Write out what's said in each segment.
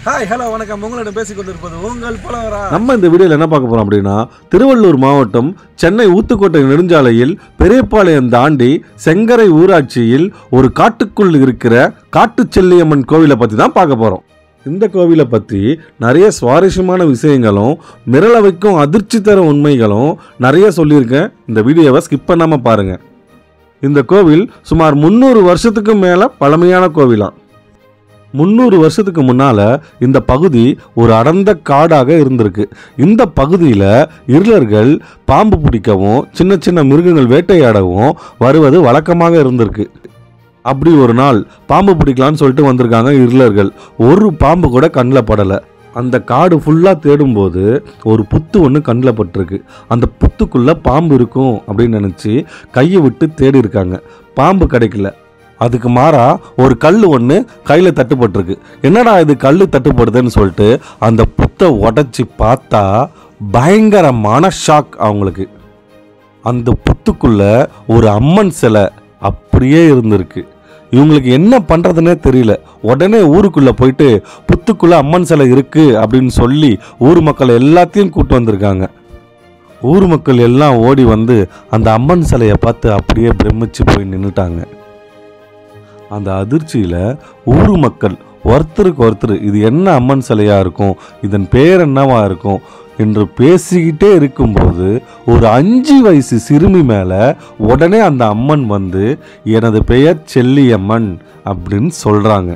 hi hello வணக்கம் உங்களிடம் பேசிக் கொண்டிருப்பது உங்கள் புலவரா நம்ம இந்த வீடியோவில் என்ன பார்க்க போறோம் அப்படின்னா திருவள்ளூர் மாவட்டம் சென்னை ஊத்துக்கோட்டை நெடுஞ்சாலையில் பெரியபாளையம் தாண்டி செங்கரை ஊராட்சியில் ஒரு காட்டுக்குள் இருக்கிற காட்டுச் செல்லியம்மன் கோவிலை பற்றி தான் பார்க்க போகிறோம் இந்த கோவிலை பற்றி நிறைய சுவாரஸ்யமான விஷயங்களும் மிரள வைக்கும் அதிர்ச்சி தரும் உண்மைகளும் நிறைய சொல்லியிருக்கேன் இந்த வீடியோவை ஸ்கிப் பண்ணாமல் பாருங்கள் இந்த கோவில் சுமார் முந்நூறு வருஷத்துக்கு மேலே பழமையான கோவிலாம் முந்நூறு வருஷத்துக்கு முன்னால இந்த பகுதி ஒரு அடர்ந்த காடாக இருந்திருக்கு இந்த பகுதியில் இருளர்கள் பாம்பு பிடிக்கவும் சின்ன சின்ன மிருகங்கள் வேட்டையாடவும் வருவது வழக்கமாக இருந்திருக்கு அப்படி ஒரு நாள் பாம்பு பிடிக்கலான்னு சொல்லிட்டு வந்திருக்காங்க இருளர்கள் ஒரு பாம்பு கூட கண்ணில் படலை அந்த காடு ஃபுல்லாக தேடும்போது ஒரு புத்து ஒன்று கண்ணில் பட்டிருக்கு அந்த புத்துக்குள்ளே பாம்பு இருக்கும் அப்படின்னு நினச்சி கையை விட்டு தேடி இருக்காங்க பாம்பு கிடைக்கல அதுக்கு மாறா ஒரு கல் ஒன்று கையில் தட்டுப்பட்டிருக்கு என்னடா இது கல் தட்டுப்படுதுன்னு சொல்லிட்டு அந்த புத்தை உடச்சி பார்த்தா பயங்கரமான ஷாக் அவங்களுக்கு அந்த புத்துக்குள்ள ஒரு அம்மன் சிலை அப்படியே இருந்திருக்கு இவங்களுக்கு என்ன பண்றதுன்னே தெரியல உடனே ஊருக்குள்ள போயிட்டு புத்துக்குள்ள அம்மன் சிலை இருக்கு அப்படின்னு சொல்லி ஊர் மக்கள் எல்லாத்தையும் கூட்டு வந்திருக்காங்க ஊர் மக்கள் எல்லாம் ஓடி வந்து அந்த அம்மன் சிலையை பார்த்து அப்படியே பிரமிச்சு போய் நின்றுட்டாங்க அந்த அதிர்ச்சியில் ஊர் மக்கள் ஒருத்தருக்கு ஒருத்தர் இது என்ன அம்மன் சிலையா இருக்கும் இதன் பேர் என்னவா இருக்கும் என்று பேசிக்கிட்டே இருக்கும்போது ஒரு அஞ்சு வயசு சிறுமி மேலே உடனே அந்த அம்மன் வந்து எனது பெயர் செல்லியம்மன் அப்படின்னு சொல்கிறாங்க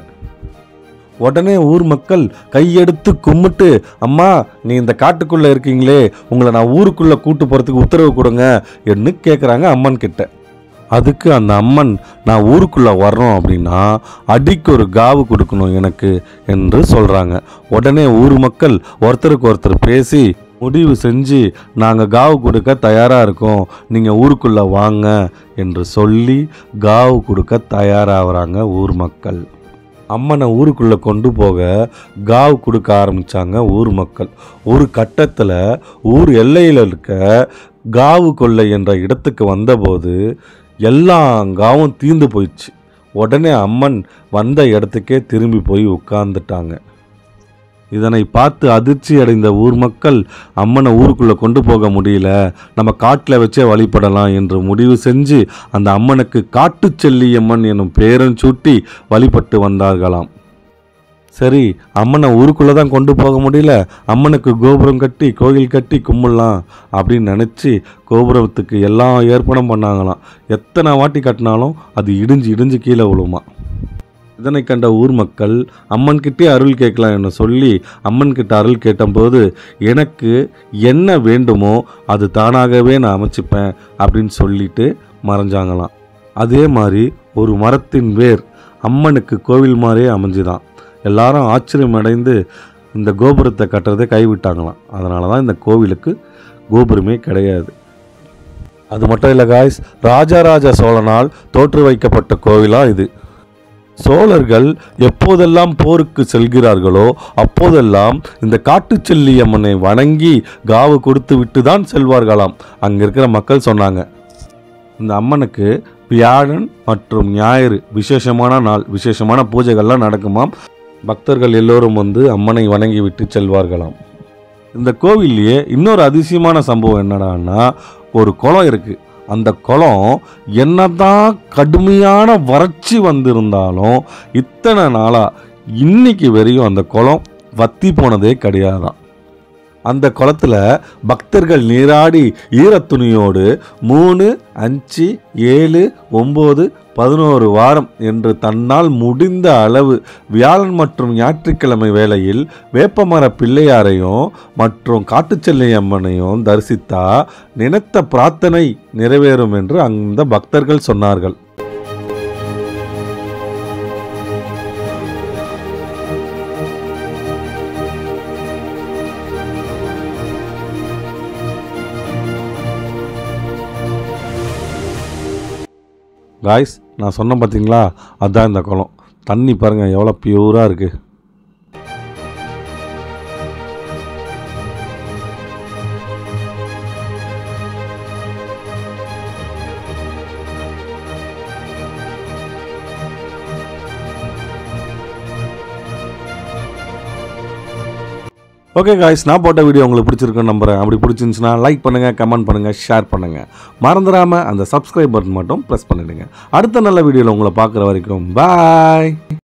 உடனே ஊர் மக்கள் கையெடுத்து கும்பிட்டு அம்மா நீ இந்த காட்டுக்குள்ளே இருக்கீங்களே உங்களை நான் ஊருக்குள்ளே கூட்டு போகிறதுக்கு உத்தரவு கொடுங்க என்று கேட்குறாங்க அம்மன் கிட்ட அதுக்கு அந்த அம்மன் நான் ஊருக்குள்ளே வர்றோம் அப்படின்னா அடிக்கு ஒரு காவு கொடுக்கணும் எனக்கு என்று சொல்கிறாங்க உடனே ஊர் மக்கள் ஒருத்தருக்கு ஒருத்தர் பேசி முடிவு செஞ்சு நாங்கள் காவு கொடுக்க தயாராக இருக்கோம் நீங்கள் ஊருக்குள்ளே வாங்க என்று சொல்லி காவு கொடுக்க தயாராகிறாங்க ஊர் மக்கள் அம்மனை ஊருக்குள்ளே கொண்டு போக காவு கொடுக்க ஆரம்பித்தாங்க ஊர் மக்கள் ஒரு கட்டத்தில் ஊர் எல்லையில் இருக்க காவு கொள்ளை என்ற இடத்துக்கு வந்தபோது எல்லா காவும் தீர்ந்து போயிடுச்சு உடனே அம்மன் வந்த இடத்துக்கே திரும்பி போய் உட்கார்ந்துட்டாங்க இதனை பார்த்து அதிர்ச்சி அடைந்த ஊர் மக்கள் அம்மனை ஊருக்குள்ளே கொண்டு போக முடியல நம்ம காட்டில் வச்சே வழிபடலாம் என்று முடிவு செஞ்சு அந்த அம்மனுக்கு காட்டுச் செல்லியம்மன் எனும் பேரன் சூட்டி வழிபட்டு வந்தார்களாம் சரி அம்மனை ஊருக்குள்ளே தான் கொண்டு போக முடியல அம்மனுக்கு கோபுரம் கட்டி கோயில் கட்டி கும்பிடலாம் அப்படின்னு நினச்சி கோபுரத்துக்கு எல்லா ஏற்பாடும் பண்ணாங்களாம் எத்தனை வாட்டி கட்டினாலும் அது இடிஞ்சு இடிஞ்சு கீழே விழுமா இதனை கண்ட ஊர் மக்கள் அம்மன்கிட்டே அருள் கேட்கலாம் என்று சொல்லி அம்மன்கிட்ட அருள் கேட்டபோது எனக்கு என்ன வேண்டுமோ அது தானாகவே நான் அமைச்சிப்பேன் அப்படின்னு சொல்லிட்டு மறைஞ்சாங்களாம் அதே மாதிரி ஒரு மரத்தின் வேர் அம்மனுக்கு கோவில் மாதிரியே அமைஞ்சுதான் எல்லாரும் ஆச்சரியம் அடைந்து இந்த கோபுரத்தை கட்டுறதை கைவிட்டாங்களாம் அதனால தான் இந்த கோவிலுக்கு கோபுரமே கிடையாது அது மட்டும் இல்லை காய்ஸ் ராஜாராஜ சோழனால் தோற்று வைக்கப்பட்ட கோவிலாக இது சோழர்கள் எப்போதெல்லாம் போருக்கு செல்கிறார்களோ அப்போதெல்லாம் இந்த காட்டுச் செல்லியம்மனை வணங்கி காவு கொடுத்து விட்டு தான் செல்வார்களாம் அங்கே இருக்கிற மக்கள் சொன்னாங்க இந்த அம்மனுக்கு வியாழன் மற்றும் ஞாயிறு விசேஷமான நாள் விசேஷமான பூஜைகள்லாம் நடக்குமாம் பக்தர்கள் எல்லோரும் வந்து அம்மனை வணங்கி விட்டு செல்வார்களாம் இந்த கோவில்லையே இன்னொரு அதிசயமான சம்பவம் என்னடான்னா ஒரு குளம் இருக்கு அந்த குளம் என்னதான் கடுமையான வறட்சி வந்திருந்தாலும் இத்தனை நாளா இன்னைக்கு வரையும் அந்த குளம் வத்தி போனதே கிடையாதாம் அந்த குளத்துல பக்தர்கள் நீராடி ஈரத்துணியோடு மூணு அஞ்சு ஏழு ஒம்பது பதினோரு வாரம் என்று தன்னால் முடிந்த அளவு வியாழன் மற்றும் ஞாயிற்றுக்கிழமை வேளையில் வேப்பமர பிள்ளையாரையும் மற்றும் காட்டுச்செல்லை அம்மனையும் தரிசித்தா நினைத்த பிரார்த்தனை நிறைவேறும் என்று அந்த பக்தர்கள் சொன்னார்கள் காய்ஸ் நான் சொன்னேன் பார்த்தீங்களா அதான் இந்த குளம் தண்ணி பாருங்கள் எவ்வளோ பியூராக இருக்குது ஓகே காய்ஸ் நான் போட்ட வீடியோ உங்களுக்கு பிடிச்சிருக்குன்னு நம்புறேன் அப்படி பிடிச்சிருந்துச்சுன்னா லைக் பண்ணுங்க கமெண்ட் பண்ணுங்க ஷேர் பண்ணுங்க மறந்துடாம அந்த சப்ஸ்கிரைப் பட்டன் மட்டும் ப்ரெஸ் பண்ணிடுங்க அடுத்த நல்ல வீடியோவில் உங்களை பார்க்குற வரைக்கும் பாய்